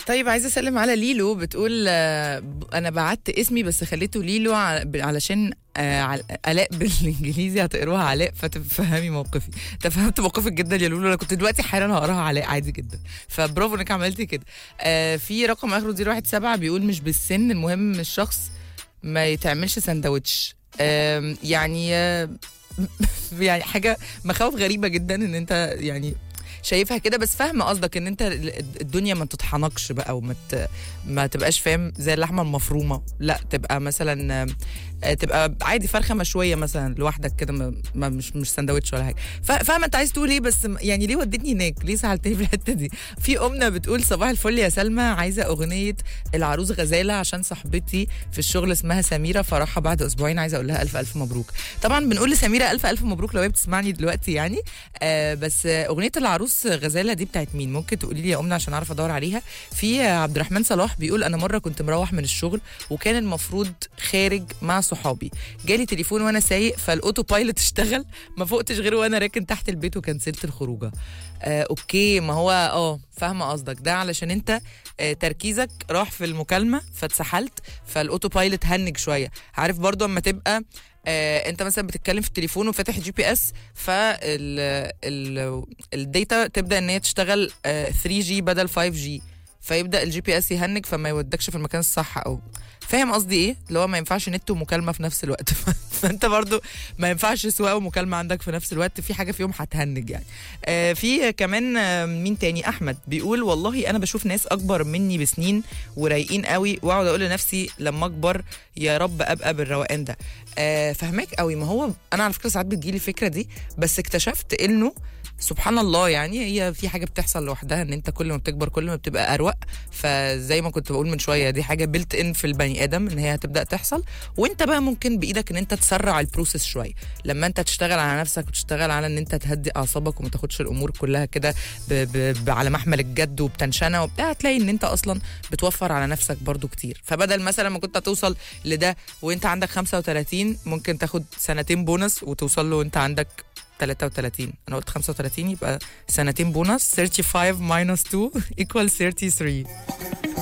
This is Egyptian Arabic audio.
طيب عايزه اسلم على ليلو بتقول آه، انا بعت اسمي بس خليته ليلو ع- ب- علشان آه، عل- الاء بالانجليزي هتقروها علاء فتفهمي موقفي تفهمت موقفك جدا يا لولو انا كنت دلوقتي حالا هقراها علاء عادي جدا فبرافو انك عملتي كده آه، في رقم اخره 017 بيقول مش بالسن المهم الشخص ما يتعملش سندوتش آم، يعني آه، يعني حاجه مخاوف غريبه جدا ان انت يعني شايفها كده بس فاهمه قصدك ان انت ال- الدنيا ما تطحنكش بقى وما ت- ما تبقاش فاهم زي اللحمه المفرومه لا تبقى مثلا آه، آه، تبقى عادي فرخه مشويه مثلا لوحدك كده ما ما- مش مش سندوتش ولا حاجه فا- فاهمه انت عايز تقول ايه بس م- يعني ليه ودتني هناك ليه سهلتني في الحته دي في امنه بتقول صباح الفل يا سلمى عايزه اغنيه العروس غزاله عشان صاحبتي في الشغل اسمها سميره فرحها بعد اسبوعين عايزه اقول لها الف الف مبروك طبعا بنقول لسميره الف الف مبروك لو هي بتسمعني دلوقتي يعني آه بس آه، اغنيه العروس غزاله دي بتاعت مين ممكن تقولي لي يا امنه عشان اعرف ادور عليها في آه، عبد الرحمن صلاح بيقول انا مره كنت مروح من الشغل وكان المفروض خارج مع صحابي جالي تليفون وانا سايق فالاوتو بايلوت اشتغل ما فوقتش غير وانا راكن تحت البيت وكنسلت الخروجه آه اوكي ما هو اه فاهمه قصدك ده علشان انت آه تركيزك راح في المكالمه فاتسحلت فالاوتو بايلوت هنج شويه عارف برضو اما تبقى آه انت مثلا بتتكلم في التليفون وفاتح جي بي اس فالداتا تبدا ان هي تشتغل آه 3 جي بدل 5 جي فيبدا الجي بي اس يهنج فما يودكش في المكان الصح او فاهم قصدي ايه اللي هو ما ينفعش نت ومكالمه في نفس الوقت فانت برضو ما ينفعش سواقه ومكالمه عندك في نفس الوقت في حاجه فيهم هتهنج يعني آه في كمان آه مين تاني احمد بيقول والله انا بشوف ناس اكبر مني بسنين ورايقين قوي واقعد اقول لنفسي لما اكبر يا رب ابقى بالروقان ده آه فهماك قوي ما هو انا على فكره ساعات بتجيلي الفكره دي بس اكتشفت انه سبحان الله يعني هي في حاجه بتحصل لوحدها ان انت كل ما بتكبر كل ما بتبقى اروق فزي ما كنت بقول من شويه دي حاجه بيلت ان في البني ادم ان هي هتبدا تحصل وانت بقى ممكن بايدك ان انت تسرع البروسيس شويه لما انت تشتغل على نفسك وتشتغل على ان انت تهدي اعصابك وما تاخدش الامور كلها كده ب- ب- ب- على محمل الجد وبتنشنه وبتاع هتلاقي ان انت اصلا بتوفر على نفسك برضو كتير فبدل مثلا ما كنت هتوصل لده وانت عندك 35 ممكن تاخد سنتين بونص وتوصل له وانت عندك 33 انا قلت 35 يبقى سنتين بونص 35 minus 2 equals 33